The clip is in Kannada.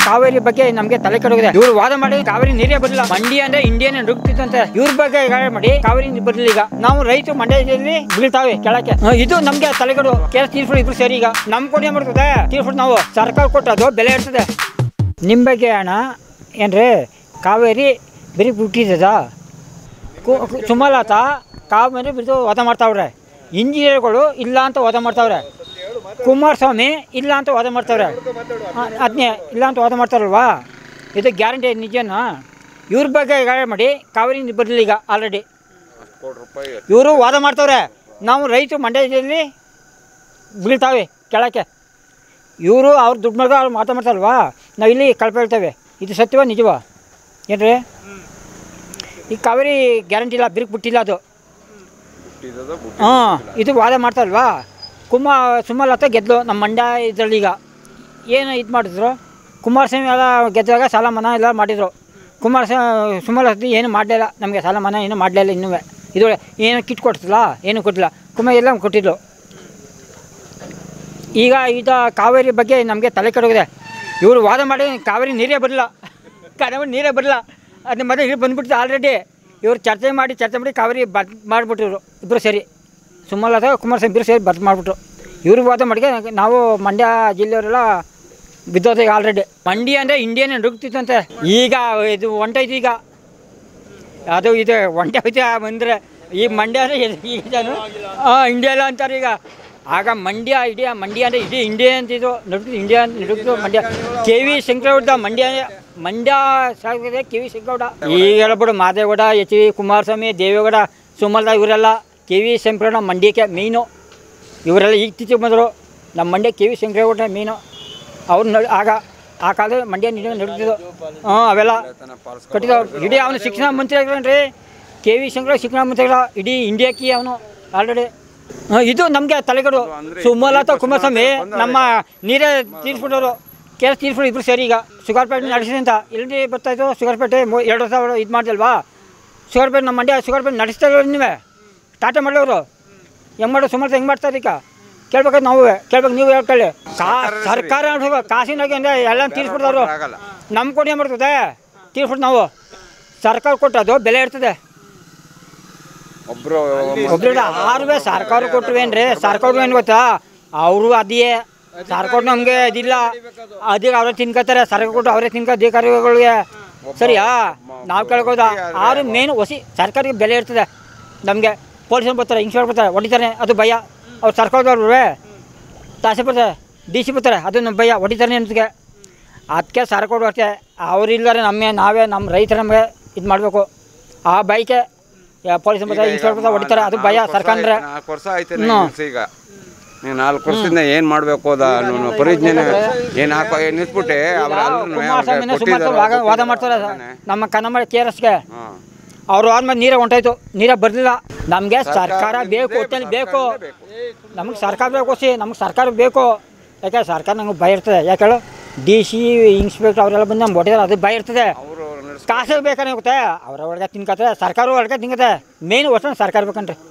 ಕಾವೇರಿ ಬಗ್ಗೆ ನಮಗೆ ತಲೆ ಕೆಡೋಗಿದೆ ಇವ್ರು ವಾದ ಮಾಡಿ ಕಾವೇರಿ ನೀರೇ ಬರಲಿಲ್ಲ ಮಂಡ್ಯ ಅಂದ್ರೆ ಇಂಡಿಯನ್ ನುಗ್ತಿತ್ತಂತೆ ಇವ್ರ ಬಗ್ಗೆ ಗಾಳಿ ಮಾಡಿ ಕಾವೇರಿ ನೀರು ಬರಲಿಲ್ಲ ಈಗ ನಾವು ರೈತರು ಮಂಡ್ಯದಲ್ಲಿ ಬೀಳ್ತಾವೆ ಕೆಳಕ್ಕೆ ಹ, ಇದು ನಮ್ಗೆ ತಲೆಗಡು ಕೆಲ ತೀರ್ಸ್ಬಿಡು ಇಬ್ರು ಸೇರಿ ಈಗ ನಮ್ ಕೊಡಿ ಏನ್ ಮಾಡ್ತದೆ ತೀರ್ಸ್ಬಿಟ್ಟು ನಾವು ಸರ್ಕಾರ ಕೊಟ್ಟದು ಬೆಲೆ ಇರ್ತದೆ ನಿಮ್ಮ ಬಗ್ಗೆ ಅಣ್ಣ ಏನ್ರಿ ಕಾವೇರಿ ಬರೀ ಬಿಟ್ಟಿದ್ದದ ಕು- ಕು- ಸುಮಲತಾ ಕಾವೇರಿ ಬಿದ್ದು ವಾದ ಮಾಡ್ತಾವ್ರೆ ಇಂಜಿನಿಯರ್ಗಳು ಇಲ್ಲ ಅಂತ ವಾದ ಮಾಡ್ತಾವ್ರೆ ಕುಮಾರಸ್ವಾಮಿ ಇಲ್ಲ ಅಂತ ವಾದ ಮಾಡ್ತಾವ್ರೆ ಅದನ್ನೇ ಇಲ್ಲ ಅಂತ ವಾದ ಮಾಡ್ತಾರಲ್ವಾ ಇದು ಗ್ಯಾರಂಟಿ ನಿಜನಾ ಇವ್ರ ಬಗ್ಗೆ ಗಾಳಿ ಮಾಡಿ ಕಾವೇರಿ ನೀರು ಬರಲಿಲ್ಲ ಈಗ ಆಲ್ರೆಡಿ ಇವರು ವಾದ ಮಾಡ್ತಾವ್ರೆ ನಾವು ರೈತರು ಮಂಡ್ಯದಲ್ಲಿ ಬೀಳ್ತಾವೆ ಕೆಳಕ್ಕೆ ಇವರು ಅವ್ರು ದುಡ್ಡು ಮಾಡಿದ್ರೆ ಅವ್ರು ಮಾತಾಡ್ತಾರಲ್ವಾ ನಾವು ಇಲ್ಲಿ ಕಳಪೆ ಹೇಳ್ತೇವೆ ಇದು ಸತ್ಯವಾ ನಿಜವಾ ಏನ್ರಿ ಈ ಕಾವೇರಿ ಗ್ಯಾರಂಟಿ ಇಲ್ಲ ಬಿರುಕು ಬಿಟ್ಟಿಲ್ಲ ಅದು ಹಾಂ ಇದು ವಾದ ಮಾಡ್ತಾರಲ್ವಾ ಕುಮ ಸುಮಲತಾ ಗೆದ್ಲು ನಮ್ಮ ಮಂಡ್ಯ ಇದರಲ್ಲಿ ಈಗ ಏನು ಇದು ಮಾಡಿದ್ರು ಕುಮಾರಸ್ವಾಮಿ ಎಲ್ಲ ಗೆದ್ದಾಗ ಸಾಲ ಮನ್ನಾ ಎಲ್ಲ ಮಾಡಿದರು ಕುಮಾರಸ್ವಾಮಿ ಸುಮಲತಾ ಏನು ಮಾಡಲಿಲ್ಲ ನಮಗೆ ಸಾಲ ಮನ್ನಾ ಏನು ಮಾಡಲಿಲ್ಲ ಇನ್ನೂ ಇದು ಏನು ಕಿಟ್ ಕೊಡ್ತಿಲ್ಲ ಏನು ಕೊಟ್ಟಿಲ್ಲ ಕುಮಾರ್ ಎಲ್ಲ ಕೊಟ್ಟಿದ್ಲು ಈಗ ಈಗ ಕಾವೇರಿ ಬಗ್ಗೆ ನಮಗೆ ತಲೆ ಕೆಡೋಗಿದೆ ಇವರು ವಾದ ಮಾಡಿ ಕಾವೇರಿ ನೀರೇ ಬರಲಿಲ್ಲ ಕಾವೇರಿ ನೀರೇ ಬರಲಿಲ್ಲ ಅದನ್ನ ಮತ್ತೆ ನೀರು ಬಂದ್ಬಿಡ್ತು ಆಲ್ರೆಡಿ ಇವರು ಚರ್ಚೆ ಮಾಡಿ ಚರ್ಚೆ ಮಾಡಿ ಕಾವೇರಿ ಬದ್ ಮಾಡಿಬಿಟ್ಟಿರು ಇಬ್ಬರು ಸೇರಿ ಸುಮಲತಾ ಕುಮಾರಸ್ವಾಮಿ ಇಬ್ಬರು ಸೇರಿ ಬದ್ ಮಾಡಿಬಿಟ್ರು ಇವ್ರಿಗೆ ವಾದ ಮಾಡಿಗೆ ನಾವು ಮಂಡ್ಯ ಜಿಲ್ಲೆಯವರೆಲ್ಲ ಬಿದ್ದೋದು ಈಗ ಆಲ್ರೆಡಿ ಮಂಡ್ಯ ಅಂದರೆ ಇಂಡಿಯನ್ ನುಗ್ತಿತ್ತಂತೆ ಈಗ ಇದು ಹೊಂಟೈತಿ ಈಗ ಅದು ಇದು ಒಂಟೆ ಹೋಯ್ತು ಬಂದರೆ ಈ ಮಂಡ್ಯ ಅಂದರೆ ಈಗ ಹಾಂ ಇಂಡಿಯಾ ಎಲ್ಲ ಅಂತಾರೆ ಈಗ ಆಗ ಮಂಡ್ಯ ಇಡೀ ಮಂಡ್ಯ ಅಂದರೆ ಇಡೀ ಇಂಡಿಯಾ ಅಂತಿದ್ದು ನಡುಕ್ತು ಇಂಡಿಯಾ ನಡುಕ್ತು ಮಂಡ್ಯ ಕೆ ವಿ ಶಂಕರಗೌಡ ಮಂಡ್ಯ ಮಂಡ್ಯ ಸಾಗಿದೆ ಕೆ ವಿ ಶಂಕರಗೌಡ ಈಗ ಹೇಳ್ಬಿಡು ಮಾದೇಗೌಡ ಎಚ್ ವಿ ಕುಮಾರಸ್ವಾಮಿ ದೇವೇಗೌಡ ಸುಮಲತಾ ಇವರೆಲ್ಲ ಕೆ ವಿ ಶಂಕರಗೌಡ ಮಂಡ್ಯಕ್ಕೆ ಮೇಯ್ನು ಇವರೆಲ್ಲ ಈಗ ಇತ್ತೀಚೆಗೆ ಬಂದರು ನಮ್ಮ ಮಂಡ್ಯ ಕೆ ವಿ ಶಂಕರಗೌಡ ಮೇಯ್ನು ಅವ್ರು ನಡ್ ಆಗ ಆ ಕಾಲದಲ್ಲಿ ಮಂಡ್ಯ ನಿಡ ನಡೀತಿದ್ದು ಹಾಂ ಅವೆಲ್ಲ ಕಟ್ಟಿದವ್ರು ಇಡೀ ಅವನು ಶಿಕ್ಷಣ ಮಂತ್ರಿ ಆಗಿರೋನ್ರಿ ಕೆ ವಿ ಶಂಕರ ಶಿಕ್ಷಣ ಮಂತ್ರಿಗಳ ಇಡೀ ಇಂಡಿಯಾಕ್ಕೆ ಅವನು ಆಲ್ರೆಡಿ ಇದು ನಮಗೆ ತಲೆಗಡು ಸುಮಲತಾ ಕುಮಾರಸ್ವಾಮಿ ನಮ್ಮ ನೀರೇ ತೀರ್ಸ್ಬಿಟ್ಟವರು ಕೆಲಸ ತೀರ್ಸ್ಬಿಟ್ಟು ಇಬ್ರು ಸೇರಿ ಈಗ ಶುಗರ್ಪೇಟೆ ನಡೆಸಿದೆ ಅಂತ ಎಲ್ಲಿ ಬರ್ತಾಯಿತ್ತು ಶುಗರ್ಪೇಟೆ ಮೂ- ಎರಡು ಸಾವಿರ ಇದು ಮಾಡ್ದಲ್ವಾ ಶುಗರ್ಪೇಟೆ ನಮ್ಮ ಮಂಡ್ಯ ಶುಗರ್ಪೇಟೆ ನಡೆಸ್ತಾ ಇರೋ ನೀವೇ ಸ್ಟಾರ್ಟ್ ಮಾಡಿದವರು ಹೆಂಗೆ ಮಾಡೋ ಸುಮಾರು ಹೆಂಗೆ ಮಾಡ್ತಾರೆ ಈಗ ಕೇಳ್ಬೇಕಾದ್ರೆ ನಾವು ಕೇಳ್ಬೇಕು ನೀವು ಹೇಳ್ಕೊಳ್ಳಿ ಕಾ ಸರ್ಕಾರ ನೋಡ್ಬೇಕು, ಕಾಸಿನಾಗೆ ಅಂದರೆ ಎಲ್ಲ ತೀರ್ಸ್ಬಿಡ್ದವರು ನಮ್ಮ ಕೊಡಿ ಏನು ಮಾಡ್ತದೆ ತೀರ್ಸ್ಬಿಟ್ಟು ನಾವು ಸರ್ಕಾರ ಕೊಟ್ಟದು ಬೆಲೆ ಇರ್ತದೆ ಒಬ್ರು ಒಬ್ರಿಗೆ ಆರು ಸರ್ಕಾರ ಕೊಟ್ರುವೇನ್ರಿ ಸರ್ಕಾರ ಏನು ಗೊತ್ತಾ ಅವರು ಅದೇ ಸರ್ಕಾರ ನಮಗೆ ಇದಿಲ್ಲ ಅಧಿಕ ಅವರೇ ತಿನ್ಕೋತಾರೆ ಸರ್ಕಾರ ಕೊಟ್ಟು ಅವರೇ ತಿನ್ಕೋ ಅಧಿಕಾರಿಗಳಿಗೆ ಸರಿಯಾ ನಾವು ಕೇಳ್ಕೋದ ಆರು ಮೇನ್ ಹೊಸಿ ಸರ್ಕಾರಕ್ಕೆ ಬೆಲೆ ಇರ್ತದೆ ನಮಗೆ ಪೊಲೀಸರು ಬರ್ತಾರೆ ಇನ್ಸ್ಪೆಕ್ಟರ್ ಬರ್ತಾರೆ ಹೊಡಿತಾರೆ ಅದು ಭಯ ಅವ್ರು ಸರ್ಕಾರದವ್ರು ತಾಸೆ ಬರ್ತಾರೆ ಡಿ ಸಿ ಬರ್ತಾರೆ ಅದು ನಮ್ಮ ಭಯ ಹೊಡಿತಾರೆ ಅಂತಿಗೆ ಅದಕ್ಕೆ ಸರ್ಕಾರ ಅಷ್ಟೇ ಅವರಿಲ್ಲರೆ ನಮ್ಮ ನಾವೇ ನಮ್ಮ ರೈತರ ನಮಗೆ ಇದು ಮಾಡಬೇಕು ಆ ಬೈಕೆ ಪೊಲೀಸ್ ಬರ್ತಾರೆ ಇನ್ಸ್ಪೆಕ್ಟರ್ ಬರ್ತಾರೆ ಹೊಡಿತಾರೆ ಅದು ಭಯ ಸರ್ಕಾರ ಅಂದ್ರೆ ನಾಲ್ಕು ವರ್ಷ ಆಯ್ತು ಹ್ಮ್. ನಿಲ್ಸಿ ಈಗ ನೀವು ನಾಲ್ಕು ವರ್ಷದಿಂದ ಏನ್ ಮಾಡ್ಬೇಕು ಅದ ಪರಿಜ್ಞಾನ ಏನ್ ಹಾಕೋ ಏನ್ ನಿಲ್ಸ್ಬಿಟ್ಟೆ ಅವ್ರ ಕುಮಾರಸ್ವಾಮಿನ ಸುಮಾರು ವಾದ ವಾದ ಮಾಡ್ತಾರೆ ನಮ್ಮ ಕನ್ನಡ ಕೆ ಆರ್ ಎಸ್ಗೆ ಅವರು ಆದ್ಮೇಲೆ ನೀರೇ ಹೊಂಟೋಯ್ತು ನೀರೇ ಬರಲಿಲ್ಲ ನಮಗೆ ಸರ್ಕಾರ ಬೇಕು ಒಟ್ಟಲ್ಲಿ ಬೇಕು ನಮಗೆ ಸರ್ಕಾರ ಬೇಕು ಸಿ ನಮಗೆ ಸರ್ಕಾರ ಬೇಕು ಯಾಕೆ ಸರ್ಕಾರ ನಮಗೆ ಭಯ ಇರ್ತದೆ ಯಾಕೆ ಹೇಳು ಡಿ ಸಿ ಇನ್ಸ್ಪೆಕ್ಟರ್ ಅವರೆಲ್ಲ ಬಂದು ನಮ್ಗೆ ಹೊಟ್ಟಿದ್ದಾರೆ ಅದು ಭಯ ಇರ್ತದೆ ಅವರು ಕಾಸು ಬೇಕಾನೆ ಗೊತ್ತಾ ಅವ್ರ ಒಳಗೆ ತಿನ್ಕತ್ತೆ ಸರ್ಕಾರ ಒಳಗೆ ತಿನ್ಕತ್ತೆ ಮೇನ್ ವರ್ಷ ಸರ್ಕಾರ ಬೇಕನ್ರಿ